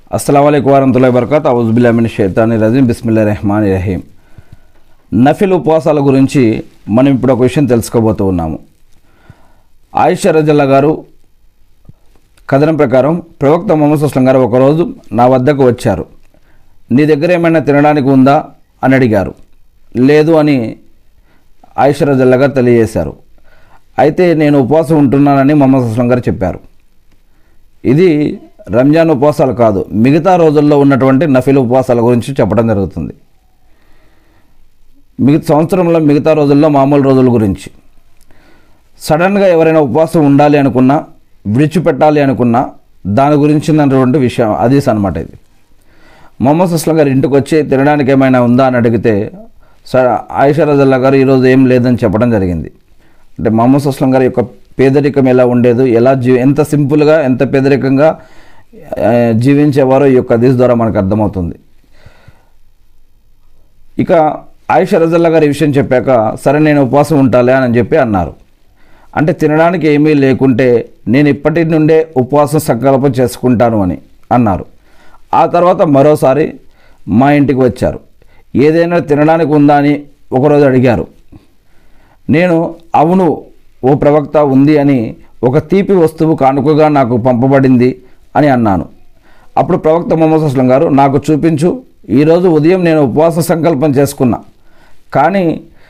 అస్సలం వరహతుల్లా వరకత్ అవుజుబిల్లామిన్ షైతాని రజీం బిస్మిల్లా రెహమాన్ రహీం నఫిల్ ఉపవాసాల గురించి మనం ఇప్పుడు ఒక విషయం తెలుసుకోబోతూ ఉన్నాము ఆయిషా రజల్లా గారు కథనం ప్రకారం ప్రవక్త మొహమ్మద్ అస్లం గారు ఒకరోజు నా వద్దకు వచ్చారు నీ దగ్గర ఏమైనా తినడానికి ఉందా అని అడిగారు లేదు అని ఆయిషా రజల్లా గారు తెలియజేశారు అయితే నేను ఉపవాసం ఉంటున్నానని మొహమ్మద్ అస్లం గారు చెప్పారు ఇది రంజాన్ ఉపవాసాలు కాదు మిగతా రోజుల్లో ఉన్నటువంటి నఫిల్ ఉపవాసాల గురించి చెప్పడం జరుగుతుంది మిగతా సంవత్సరంలో మిగతా రోజుల్లో మామూలు రోజుల గురించి సడన్గా ఎవరైనా ఉపవాసం ఉండాలి అనుకున్నా విడిచిపెట్టాలి అనుకున్నా దాని గురించినటువంటి విషయం అదీస్ అనమాట ఇది మొహమ్మద్ అస్లం గారు ఇంటికి వచ్చి తినడానికి ఏమైనా ఉందా అని అడిగితే స ఆయిషా రజల్లా గారు ఈరోజు ఏం లేదని చెప్పడం జరిగింది అంటే మొహమ్మద్ అస్లం గారి యొక్క పేదరికం ఎలా ఉండేదో ఎలా జీ ఎంత సింపుల్గా ఎంత పేదరికంగా ఆ, జీవించేవారో ఈ యొక్క హదీస్ ద్వారా మనకు అర్థమవుతుంది ఇక ఆయిషా రజల్లా గారు ఈ విషయం చెప్పాక సరే నేను ఉపవాసం ఉంటాలే అని చెప్పి అన్నారు అంటే తినడానికి ఏమీ లేకుంటే నేను ఇప్పటి నుండే ఉపవాసం సంకల్పం చేసుకుంటాను అని అన్నారు ఆ తర్వాత మరోసారి మా ఇంటికి వచ్చారు ఏదైనా తినడానికి ఉందా అని ఒకరోజు అడిగారు నేను అవును ఓ ప్రవక్త ఉంది అని ఒక తీపి వస్తువు కానుకగా నాకు పంపబడింది అని అన్నాను అప్పుడు ప్రవక్త మొహమ్మద్ అస్లం గారు నాకు చూపించు ఈరోజు ఉదయం నేను ఉపవాస సంకల్పం చేసుకున్నా కానీ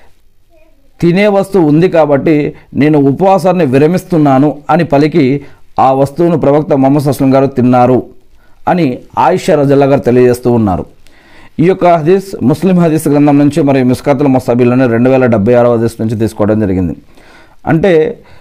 తినే వస్తువు ఉంది కాబట్టి నేను ఉపవాసాన్ని విరమిస్తున్నాను అని పలికి ఆ వస్తువును ప్రవక్త మొహమ్మద్ అస్లం గారు తిన్నారు అని ఆయిషా రజల్లా గారు తెలియజేస్తూ ఉన్నారు ఈ యొక్క హదీస్ ముస్లిం హదీస్ గ్రంథం నుంచి మరియు మిస్కాతుల మస్తాబీలోనే రెండు వేల డెబ్బై ఆరో హదీస్ నుంచి తీసుకోవడం జరిగింది అంటే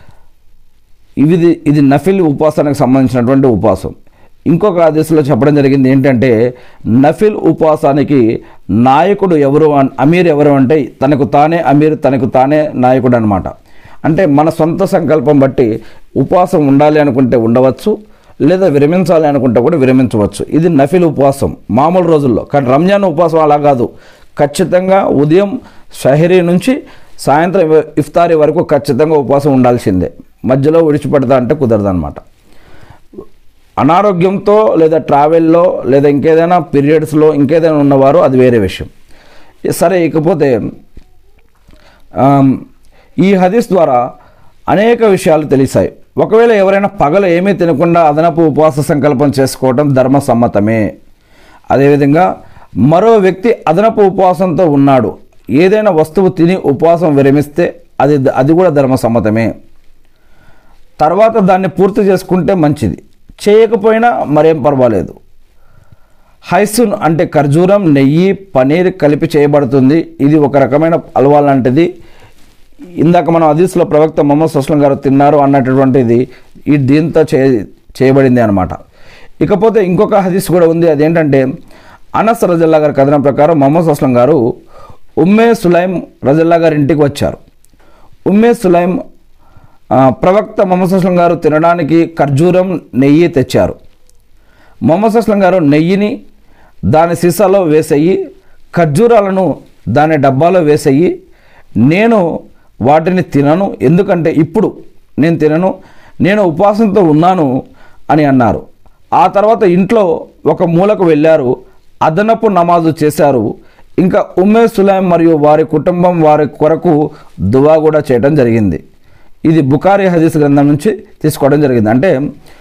ఇది ఇది నఫిల్ ఉపవాసానికి సంబంధించినటువంటి ఉపవాసం ఇంకొక ఆదేశంలో చెప్పడం జరిగింది ఏంటంటే నఫిల్ ఉపవాసానికి నాయకుడు ఎవరు అన్- అమీర్ ఎవరు అంటే తనకు తానే అమీర్ తనకు తానే నాయకుడు అనమాట అంటే మన సొంత సంకల్పం బట్టి ఉపవాసం ఉండాలి అనుకుంటే ఉండవచ్చు లేదా విరమించాలి అనుకుంటే కూడా విరమించవచ్చు ఇది నఫిల్ ఉపవాసం మామూలు రోజుల్లో కానీ రంజాన్ ఉపవాసం అలా కాదు ఖచ్చితంగా ఉదయం షహరీ నుంచి సాయంత్రం ఇఫ్తారీ వరకు ఖచ్చితంగా ఉపవాసం ఉండాల్సిందే మధ్యలో విడిచిపెడతా అంటే కుదరదు అనమాట అనారోగ్యంతో లేదా ట్రావెల్లో లేదా ఇంకేదైనా పీరియడ్స్లో ఇంకేదైనా ఉన్నవారు అది వేరే విషయం సరే ఇకపోతే ఆమ్, ఈ హదీస్ ద్వారా అనేక విషయాలు తెలిసాయి ఒకవేళ ఎవరైనా పగలు ఏమీ తినకుండా అదనపు ఉపవాస సంకల్పం చేసుకోవడం ధర్మసమ్మతమే అదేవిధంగా మరో వ్యక్తి అదనపు ఉపవాసంతో ఉన్నాడు ఏదైనా వస్తువు తిని ఉపవాసం విరమిస్తే అది అది కూడా ధర్మసమ్మతమే తర్వాత దాన్ని పూర్తి చేసుకుంటే మంచిది చేయకపోయినా మరేం పర్వాలేదు హైసున్ అంటే ఖర్జూరం నెయ్యి పనీర్ కలిపి చేయబడుతుంది ఇది ఒక రకమైన హల్వా లాంటిది ఇందాక మనం హదీస్లో ప్రవక్త మొహమ్మద్ సుస్లం గారు తిన్నారు అన్నటువంటిది ఈ దీంతో చే చేయబడింది అనమాట ఇకపోతే ఇంకొక హదీస్ కూడా ఉంది అదేంటంటే అనస్ రజల్లా గారి కథనం ప్రకారం మొహమ్మద్ సుస్లం గారు ఉమ్మే సులైం రజల్లా గారి ఇంటికి వచ్చారు ఉమ్మే సులైం ఆ, ప్రవక్త మొహమ్మద్ సుస్లం గారు తినడానికి ఖర్జూరం నెయ్యి తెచ్చారు మొహమ్మద్ అస్లం గారు నెయ్యిని దాని సీసాలో వేసేయి ఖర్జూరాలను దాని డబ్బాలో వేసేయి నేను వాటిని తినను ఎందుకంటే ఇప్పుడు నేను తినను నేను ఉపవాసంతో ఉన్నాను అని అన్నారు ఆ తర్వాత ఇంట్లో ఒక మూలకు వెళ్ళారు అదనపు నమాజు చేశారు ఇంకా ఉమ్మే సులైం మరియు వారి కుటుంబం వారి కొరకు దువా కూడా చేయడం జరిగింది ఇది బుకారి హదీస్ గ్రంథం నుంచి తీసుకోవడం జరిగింది అంటే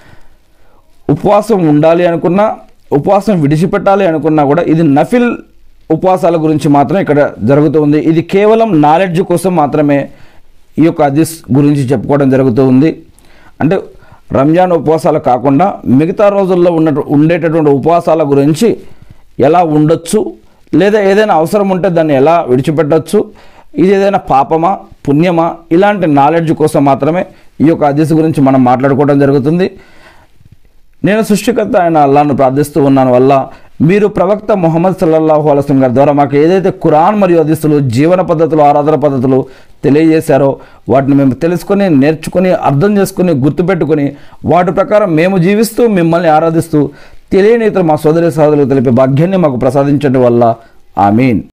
ఉపవాసం ఉండాలి అనుకున్నా ఉపవాసం విడిచిపెట్టాలి అనుకున్నా కూడా ఇది నఫిల్ ఉపవాసాల గురించి మాత్రం ఇక్కడ జరుగుతుంది ఇది కేవలం నాలెడ్జ్ కోసం మాత్రమే ఈ యొక్క హదీస్ గురించి చెప్పుకోవడం జరుగుతూ ఉంది అంటే రంజాన్ ఉపవాసాలు కాకుండా మిగతా రోజుల్లో ఉన్న ఉండేటటువంటి ఉపవాసాల గురించి ఎలా ఉండొచ్చు లేదా ఏదైనా అవసరం ఉంటే దాన్ని ఎలా విడిచిపెట్టవచ్చు ఇది ఏదైనా పాపమా పుణ్యమా ఇలాంటి నాలెడ్జ్ కోసం మాత్రమే ఈ యొక్క హదీస్ గురించి మనం మాట్లాడుకోవడం జరుగుతుంది నేను సృష్టికర్త అయిన అల్లాను ప్రార్థిస్తూ ఉన్నాను వల్ల మీరు ప్రవక్త ముహమ్మద్ సల్లల్లాహు అలస్లం గారి ద్వారా మాకు ఏదైతే ఖురాన్ మరియు హదీసులు జీవన పద్ధతులు ఆరాధన పద్ధతులు తెలియజేశారో వాటిని మేము తెలుసుకొని నేర్చుకొని అర్థం చేసుకొని గుర్తుపెట్టుకొని వాటి ప్రకారం మేము జీవిస్తూ మిమ్మల్ని ఆరాధిస్తూ తెలియని ఇతర మా సోదరి సహోదరులు తెలిపే భాగ్యాన్ని మాకు ప్రసాదించడం వల్ల ఆమీన్